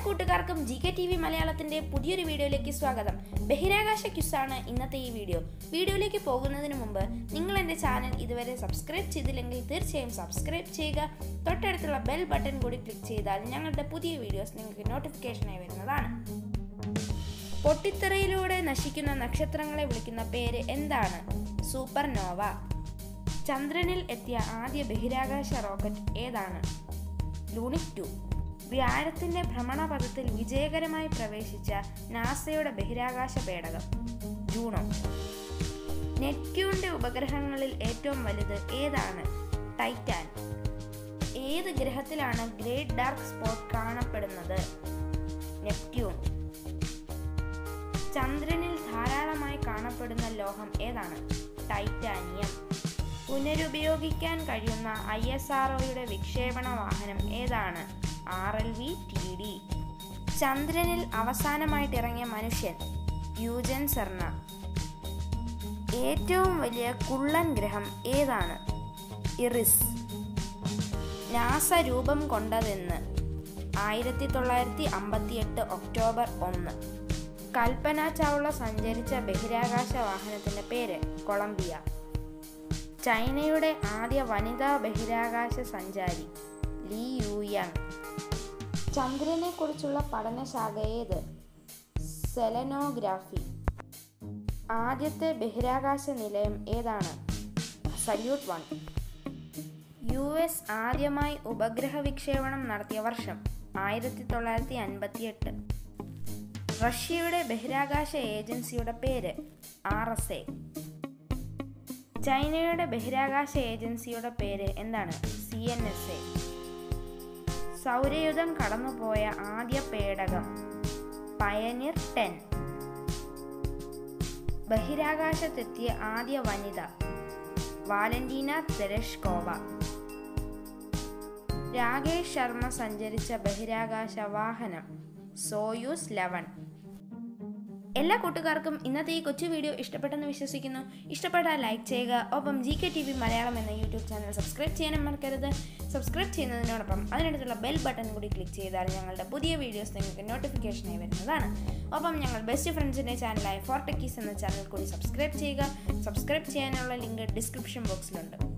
കൂട്ടുകാർക്കും G K T V മലയാളത്തിന്റെ പുതിയൊരു വീഡിയോയിലേക്ക് സ്വാഗതം ബഹിരാകാശ ക്യുസാണ് ഇന്നത്തെ ഈ വീഡിയോ വീഡിയോയിലേക്ക് പോകുന്നതിന് മുമ്പ് നിങ്ങൾ എൻ്റെ ചാനൽ ഇതുവരെ സബ്സ്ക്രൈബ് ചെയ്തില്ലെങ്കിൽ തീർച്ചയായും സബ്സ്ക്രൈബ് ചെയ്യുക തൊട്ടടുത്തുള്ള ബെൽ ബട്ടൺ കൂടി ക്ലിക്ക് ചെയ്താൽ ഞങ്ങളുടെ പുതിയ വീഡിയോസ് നിങ്ങൾക്ക് നോട്ടിഫിക്കേഷനായി വരുന്നതാണ് പൊട്ടിത്തെറിയിലൂടെ നശിക്കുന്ന നക്ഷത്രങ്ങളെ വിളിക്കുന്ന പേര് എന്താണ് സൂപ്പർ നോവ ചന്ദ്രനിൽ എത്തിയ ആദ്യ ബഹിരാകാശ റോക്കറ്റ് ഏതാണ് ലൂണിക് ടു വ്യാഴത്തിന്റെ ഭ്രമണപഥത്തിൽ വിജയകരമായി പ്രവേശിച്ച നാസയുടെ ബഹിരാകാശ പേടകം ജൂണോ നെറ്റ്യൂണിന്റെ ഉപഗ്രഹങ്ങളിൽ ഏറ്റവും വലുത് ഏതാണ് ടൈറ്റാൻ ഏത് ഗ്രഹത്തിലാണ് ഗ്രേറ്റ് ഡാർക്ക് സ്പോട്ട് കാണപ്പെടുന്നത് നെപ്റ്റ്യൂൺ ചന്ദ്രനിൽ ധാരാളമായി കാണപ്പെടുന്ന ലോഹം ഏതാണ് ടൈറ്റാനിയം പുനരുപയോഗിക്കാൻ കഴിയുന്ന ഐ എസ് ആർ വിക്ഷേപണ വാഹനം ഏതാണ് R L V T D ചന്ദ്രനിൽ അവസാനമായിട്ട് ഇറങ്ങിയ മനുഷ്യൻ യൂജൻ സർണ ഏറ്റവും വലിയ കുള്ളൻ ഗ്രഹം ഏതാണ് ഇറിസ് നാസ രൂപം കൊണ്ടതെന്ന് ആയിരത്തി തൊള്ളായിരത്തി അമ്പത്തിയെട്ട് ഒക്ടോബർ ഒന്ന് കൽപ്പന ചൗള സഞ്ചരിച്ച ബഹിരാകാശ വാഹനത്തിന്റെ പേര് കൊളംബിയ ചൈനയുടെ ആദ്യ വനിതാ ബഹിരാകാശ സഞ്ചാരി ലീ യുയാങ് ചന്ദ്രനെ കുറിച്ചുള്ള പഠനശാഖ ഏത് സെലനോഗ്രാഫി ആദ്യത്തെ ബഹിരാകാശ നിലയം ഏതാണ് സല്യൂട്ട് വൺ യു എസ് ആദ്യമായി ഉപഗ്രഹ വിക്ഷേപണം നടത്തിയ വർഷം ആയിരത്തി തൊള്ളായിരത്തി അൻപത്തിയെട്ട് റഷ്യയുടെ ബഹിരാകാശ ഏജൻസിയുടെ പേര് ആർ എസ് എ ചൈനയുടെ ബഹിരാകാശ ഏജൻസിയുടെ പേര് എന്താണ് സി എൻ എസ് എ സൗരയുധം കടന്നുപോയ ആദ്യ പേടകം പയനിർ ടെൻ ബഹിരാകാശത്തെത്തിയ ആദ്യ വനിത വാലന്റീന തെരഷ്കോവ രാകേഷ് ശർമ്മ സഞ്ചരിച്ച ബഹിരാകാശ വാഹനം സോയൂസ് ലെവൻ എല്ലാ കൂട്ടുകാർക്കും ഇന്നത്തെ ഈ കൊച്ചു വീഡിയോ ഇഷ്ടപ്പെട്ടെന്ന് വിശ്വസിക്കുന്നു ഇഷ്ടപ്പെട്ടാൽ ലൈക്ക് ചെയ്യുക ഒപ്പം G K T V Malayalam എന്ന യൂട്യൂബ് ചാനൽ സബ്സ്ക്രൈബ് ചെയ്യാനും മറക്കരുത് സബ്സ്ക്രൈബ് ചെയ്യുന്നതിനോടൊപ്പം അതിനടുത്തുള്ള ബെൽ ബട്ടൺ കൂടി ക്ലിക്ക് ചെയ്താൽ ഞങ്ങളുടെ പുതിയ വീഡിയോസ് നിങ്ങൾക്ക് നോട്ടിഫിക്കേഷനായി വരുന്നതാണ് ഒപ്പം ഞങ്ങൾ ബെസ്റ്റ് ഫ്രണ്ട്സിൻ്റെ ചാനലായ ഫോർടെക്കീസ് എന്ന ചാനൽ കൂടി സബ്സ്ക്രൈബ് ചെയ്യുക സബ്സ്ക്രൈബ് ചെയ്യാനുള്ള ലിങ്ക് ഡിസ്ക്രിപ്ഷൻ ബോക്സിലുണ്ട്